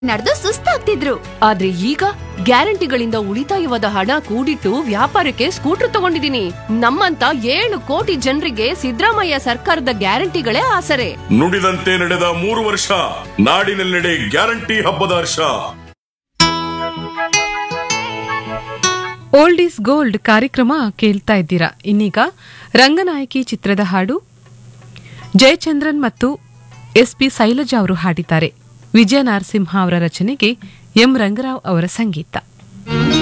ನಡೆದು ಸುಸ್ತಾಗ್ತಿದ್ರು ಆದ್ರೆ ಈಗ ಗ್ಯಾರಂಟಿಗಳಿಂದ ಉಳಿತಾಯವಾದ ಹಣ ಕೂಡಿಟ್ಟು ವ್ಯಾಪಾರಕ್ಕೆ ಸ್ಕೂಟರ್ ತಗೊಂಡಿದೀನಿ ನಮ್ಮಂತ ಏಳು ಕೋಟಿ ಜನರಿಗೆ ಸಿದ್ದರಾಮಯ್ಯ ಸರ್ಕಾರದ ಗ್ಯಾರಂಟಿಗಳೇ ಆಸರೆ ನುಡಿದಂತೆ ನಡೆದ ಮೂರು ವರ್ಷ ನಾಡಿನೆಲ್ಲೆಡೆ ಗ್ಯಾರಂಟಿ ಹಬ್ಬದ ಹರ್ಷ ಓಲ್ಡ್ ಈಸ್ ಗೋಲ್ಡ್ ಕಾರ್ಯಕ್ರಮ ಕೇಳ್ತಾ ಇದ್ದೀರಾ ಇನ್ನೀಗ ರಂಗನಾಯಕಿ ಚಿತ್ರದ ಹಾಡು ಜಯಚಂದ್ರನ್ ಮತ್ತು ಎಸ್ ಪಿ ಶೈಲಜಾ ಅವರು ಹಾಡಿದ್ದಾರೆ ವಿಜಯ ನರಸಿಂಹ ಅವರ ರಚನೆಗೆ ಎಂ ರಂಗರಾವ್ ಅವರ ಸಂಗೀತ